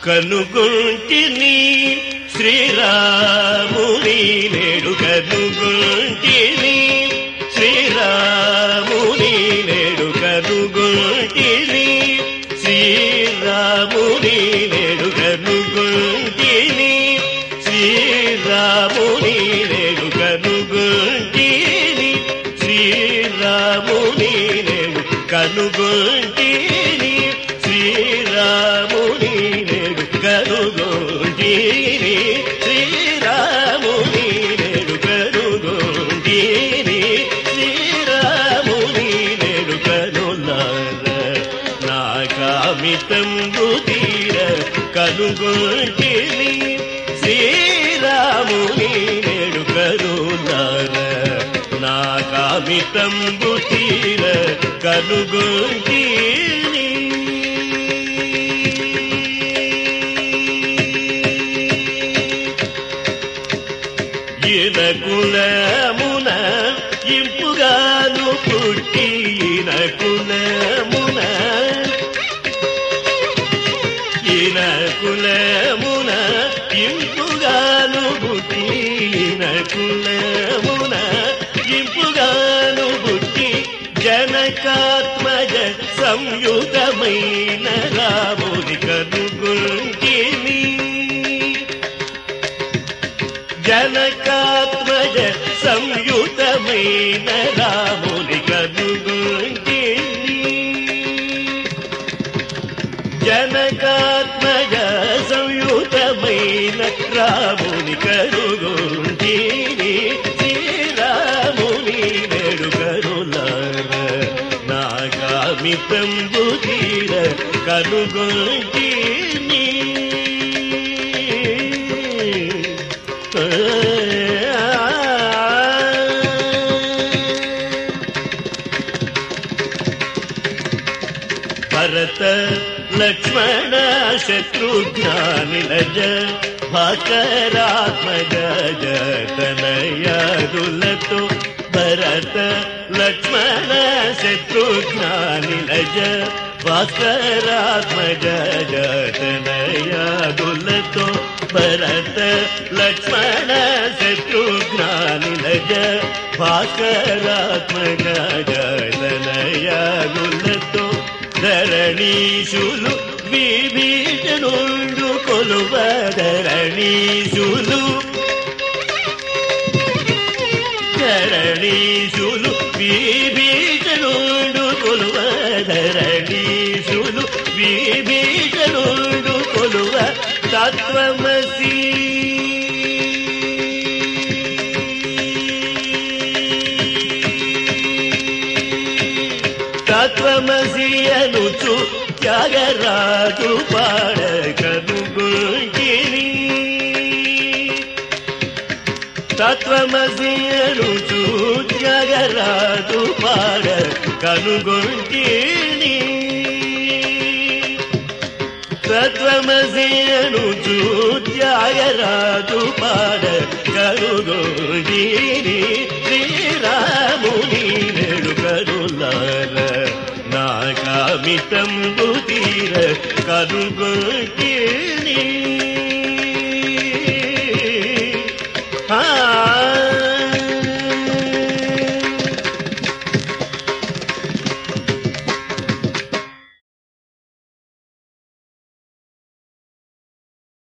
కనుగొంటిని శ్రీరాముని నేడు కనుగొంటిని శ్రీరాముని నేడు కనుగొంటిని శ్రీరాముని నేడు కనుగొంటిని శ్రీరాముని నేడు కనుగొంటిని శ్రీరాముని నేడు కనుగొంటిని శ్రీరాముని నేడు కనుగొంటిని శ్రీరాముని నేడు కనుగొంటిని శ్రీరాముని నేడు కనులార నా కామితంబు తీర కనుగొంటిని శ్రీరాముని నేడు కరుణార నా కామితంబు తీర కనుగొంటిని ఈన కులమున ఇంపుగాను పుట్టి ఈన కులమున ఈన కులమున ఇంపుగాను పుట్టి ఈన కులమున ఇంపుగాను పుట్టి జనకాత్మజ సంయుతమైన రాముని కనుగొంటిని జనకాత్మజ సంయుతమైన రాముని కనుగొంటిని జనకాత్మజ సంయుతమైన రాముని కనుగొంటిని శ్రీరాముని నేడు కరులార నాగామితంబు తీర కనుగొంటిని భరత లక్ష్మణ శత్రుఘ్నానిలజ భాకరాత్మజ జతనయాదులతో భరత లక్ష్మణ శత్రుఘ్నానిలజ భాస్కరాత్మజ జతనయాదులతో భరత లక్ష్మణ శత్రుఘ్నానిలజ భాస్కరాత్మజ జతనయాదులతో ధరణీశులు విభీషణుండు కొలువ ధరణీశులు ధరణీశులు విభీషణుండు కొలువ ధరణీశులు విభీషణుండు కొలువ తత్వమసి తత్వమసి అనుచు త్యాగరాజు పాడ కనుగొంటిని తత్వమసి అనుచు త్యాగరాజు పాడ కనుగొంటిని తత్వమసి అనుచు త్యాగరాజు పాడ కనుగొంటిని శ్రీరాముని నేడు కరులార నా కామితంబు తీర కనుగొంటి